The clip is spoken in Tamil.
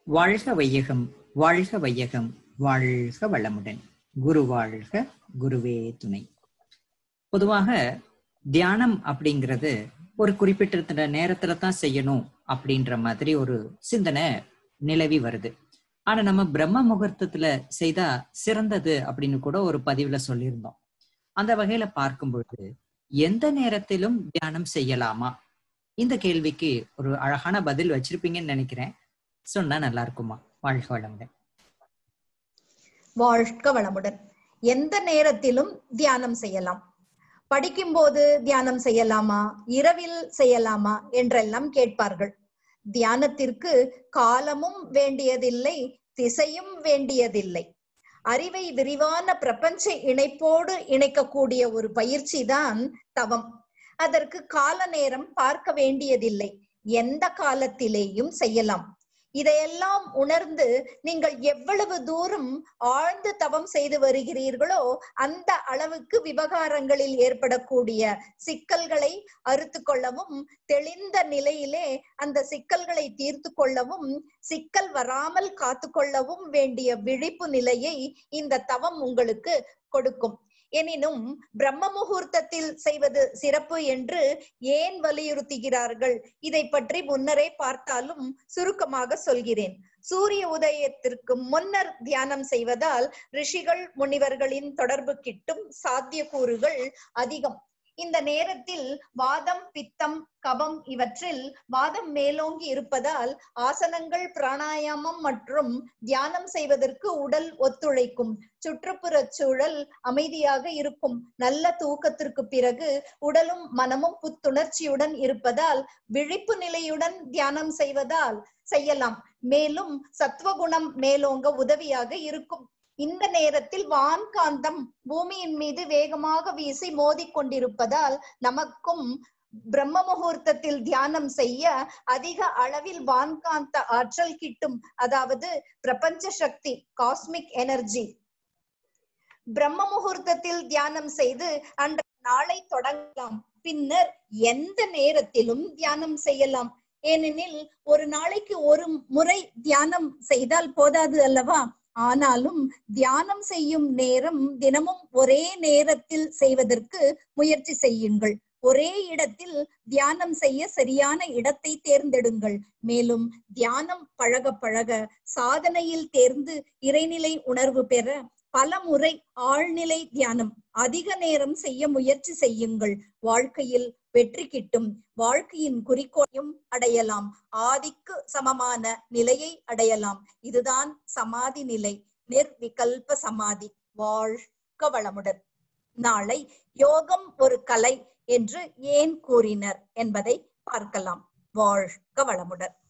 வாழ்க வையகம் வாழ்க வையகம் வாழ்க வளமுடன் குரு வாழ்க குருவே துணை பொதுவாக தியானம் அப்படிங்கிறது ஒரு குறிப்பிட்ட நேரத்துல தான் செய்யணும் அப்படின்ற மாதிரி ஒரு சிந்தனை நிலவி வருது ஆனா நம்ம பிரம்ம முகூர்த்தத்துல செய்தா சிறந்தது அப்படின்னு கூட ஒரு பதிவுல சொல்லியிருந்தோம் அந்த வகையில பார்க்கும் பொழுது எந்த நேரத்திலும் தியானம் செய்யலாமா இந்த கேள்விக்கு ஒரு அழகான பதில் வச்சிருப்பீங்கன்னு நினைக்கிறேன் சொன்னா நல்லா இருக்குமா வாழ்க வளமுடன் வாழ்க வளமுடன் எந்த நேரத்திலும் தியானம் செய்யலாம் படிக்கும்போது தியானம் செய்யலாமா இரவில் செய்யலாமா என்றெல்லாம் கேட்பார்கள் தியானத்திற்கு காலமும் வேண்டியதில்லை திசையும் வேண்டியதில்லை அறிவை விரிவான பிரபஞ்ச இணைப்போடு இணைக்கக்கூடிய ஒரு பயிற்சி தான் தவம் அதற்கு கால நேரம் பார்க்க வேண்டியதில்லை எந்த காலத்திலேயும் செய்யலாம் இதையெல்லாம் உணர்ந்து நீங்கள் எவ்வளவு தூரம் ஆழ்ந்து தவம் செய்து வருகிறீர்களோ அந்த அளவுக்கு விவகாரங்களில் ஏற்படக்கூடிய சிக்கல்களை அறுத்து கொள்ளவும் தெளிந்த நிலையிலே அந்த சிக்கல்களை தீர்த்து கொள்ளவும் சிக்கல் வராமல் காத்து கொள்ளவும் வேண்டிய விழிப்பு நிலையை இந்த தவம் உங்களுக்கு கொடுக்கும் எனினும் பிரம்ம முகூர்த்தத்தில் செய்வது சிறப்பு என்று ஏன் வலியுறுத்துகிறார்கள் இதை பற்றி முன்னரே பார்த்தாலும் சுருக்கமாக சொல்கிறேன் சூரிய உதயத்திற்கு முன்னர் தியானம் செய்வதால் ரிஷிகள் முனிவர்களின் தொடர்பு கிட்டும் சாத்தியக்கூறுகள் அதிகம் இந்த நேரத்தில் வாதம் பித்தம் கபம் இவற்றில் வாதம் மேலோங்கி இருப்பதால் ஆசனங்கள் பிராணாயாமம் மற்றும் தியானம் செய்வதற்கு உடல் ஒத்துழைக்கும் சுற்றுப்புற சூழல் அமைதியாக இருக்கும் நல்ல தூக்கத்திற்கு பிறகு உடலும் மனமும் புத்துணர்ச்சியுடன் இருப்பதால் விழிப்பு நிலையுடன் தியானம் செய்வதால் செய்யலாம் மேலும் சத்துவகுணம் மேலோங்க உதவியாக இருக்கும் இந்த நேரத்தில் வான்காந்தம் பூமியின் மீது வேகமாக வீசி மோதி கொண்டிருப்பதால் நமக்கும் பிரம்ம முகூர்த்தத்தில் தியானம் செய்ய அதிக அளவில் வான்காந்த ஆற்றல் கிட்டும் அதாவது பிரபஞ்ச சக்தி காஸ்மிக் எனர்ஜி பிரம்ம முகூர்த்தத்தில் தியானம் செய்து அன்ற நாளை தொடங்கலாம் பின்னர் எந்த நேரத்திலும் தியானம் செய்யலாம் ஏனெனில் ஒரு நாளைக்கு ஒரு முறை தியானம் செய்தால் போதாது அல்லவா ஆனாலும் தியானம் செய்யும் நேரம் தினமும் ஒரே நேரத்தில் செய்வதற்கு முயற்சி செய்யுங்கள் ஒரே இடத்தில் தியானம் செய்ய சரியான இடத்தை தேர்ந்தெடுங்கள் மேலும் தியானம் பழக பழக சாதனையில் தேர்ந்து இறைநிலை உணர்வு பெற பல முறை ஆழ்நிலை தியானம் அதிக நேரம் செய்ய முயற்சி செய்யுங்கள் வாழ்க்கையில் வெற்றி கிட்டும் வாழ்க்கையின் குறிக்கோளையும் அடையலாம் ஆதிக்கு சமமான நிலையை அடையலாம் இதுதான் சமாதி நிலை நிர்விகல்ப சமாதி வாழ்க வளமுடன் நாளை யோகம் ஒரு கலை என்று ஏன் கூறினர் என்பதை பார்க்கலாம் வாழ்க வளமுடன்